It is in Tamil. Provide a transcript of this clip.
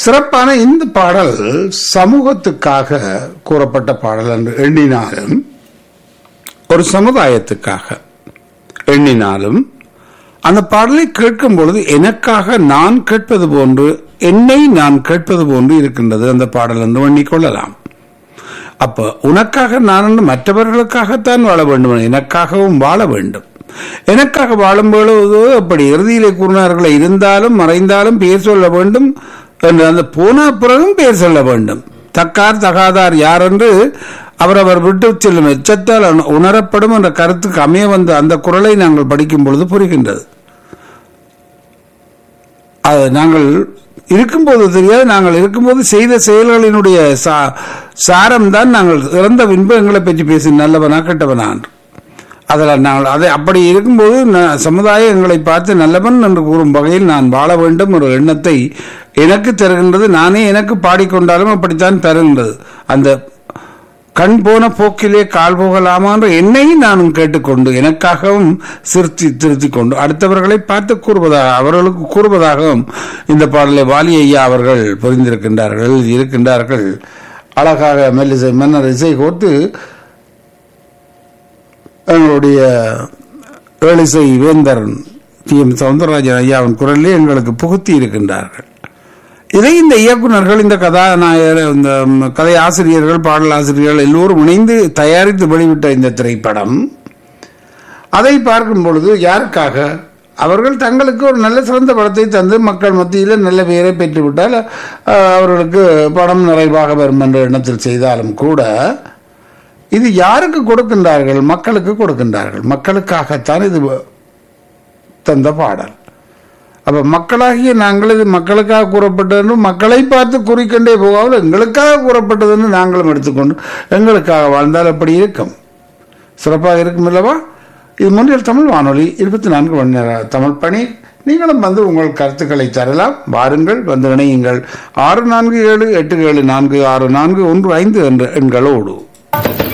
சிறப்பான இந்த பாடல் சமூகத்துக்காக கூறப்பட்ட பாடல் என்று எண்ணினாலும் ஒரு சமுதாயத்துக்காக எண்ணினாலும் அந்த பாடலை கேட்கும் பொழுது எனக்காக நான் கேட்பது போன்று என்னை நான் கேட்பது போன்று இருக்கின்றது அந்த பாடல் என்று எண்ணிக்கொள்ளலாம் அப்ப உனக்காக நான் என்று மற்றவர்களுக்காகத்தான் வாழ வேண்டும் எனக்காகவும் வாழ வேண்டும் எனக்காக வாழும் பொழுது அப்படி இறுதியிலே கூறினார்களே இருந்தாலும் மறைந்தாலும் பேர் சொல்ல வேண்டும் என்று அந்த போன பிறகும் பேர் சொல்ல வேண்டும் தக்கார் தகாதார் யார் என்று அவரவர் விட்டு செல்லும் எச்சத்தால் உணரப்படும் என்ற கருத்துக்கு அமைய வந்த அந்த குரலை நாங்கள் படிக்கும் பொழுது புரிகின்றது அது நாங்கள் இருக்கும்போது தெரியாது நாங்கள் இருக்கும்போது செய்த செயல்களினுடைய சாரம் தான் நாங்கள் இறந்த பின்பு எங்களை பற்றி பேசி நல்லவனா கெட்டவனா என்று அதில் நாங்கள் அதை அப்படி இருக்கும்போது சமுதாயம் எங்களை பார்த்து நல்லவன் என்று கூறும் வகையில் நான் வாழ வேண்டும் ஒரு எண்ணத்தை எனக்கு தருகின்றது நானே எனக்கு பாடிக்கொண்டாலும் அப்படித்தான் தருகின்றது அந்த கண் போன போக்கிலே கால் போகலாமா என்ற என்னையும் நானும் கேட்டுக்கொண்டு எனக்காகவும் சிறுத்தி திருத்திக் கொண்டு அடுத்தவர்களை பார்த்து கூறுவதாக அவர்களுக்கு கூறுவதாகவும் இந்த பாடலை வாலி ஐயா அவர்கள் புரிந்திருக்கின்றார்கள் இருக்கின்றார்கள் அழகாக மெல்லிசை மன்னர் இசை கோர்த்து எங்களுடைய ஏழிசை வேந்தர் டி எம் சவுந்தரராஜன் ஐயாவின் குரலிலே எங்களுக்கு புகுத்தி இருக்கின்றார்கள் இதை இந்த இயக்குநர்கள் இந்த கதாநாயகர் இந்த கதை ஆசிரியர்கள் பாடல் ஆசிரியர்கள் எல்லோரும் இணைந்து தயாரித்து வெளிவிட்ட இந்த திரைப்படம் அதை பார்க்கும் பொழுது யாருக்காக அவர்கள் தங்களுக்கு ஒரு நல்ல சிறந்த படத்தை தந்து மக்கள் மத்தியில் நல்ல பெயரை பெற்றுவிட்டால் அவர்களுக்கு படம் நிறைவாக வரும் என்ற எண்ணத்தில் செய்தாலும் கூட இது யாருக்கு கொடுக்கின்றார்கள் மக்களுக்கு கொடுக்கின்றார்கள் மக்களுக்காகத்தான் இது தந்த பாடல் அப்ப மக்களாகிய நாங்கள் இது மக்களுக்காக கூறப்பட்டது மக்களை பார்த்து குறிக்கொண்டே போகாமல் எங்களுக்காக கூறப்பட்டதுன்னு நாங்களும் எடுத்துக்கொண்டு எங்களுக்காக வாழ்ந்தால் அப்படி இருக்கும் சிறப்பாக இருக்கும் அல்லவா இது முன்னில் தமிழ் வானொலி இருபத்தி நான்கு மணி நேர தமிழ் பணி நீங்களும் வந்து உங்கள் கருத்துக்களை தரலாம் வாருங்கள் வந்து இணையுங்கள் ஆறு நான்கு ஏழு எட்டு ஏழு நான்கு ஆறு நான்கு ஒன்று ஐந்து என்ற எண்களோடு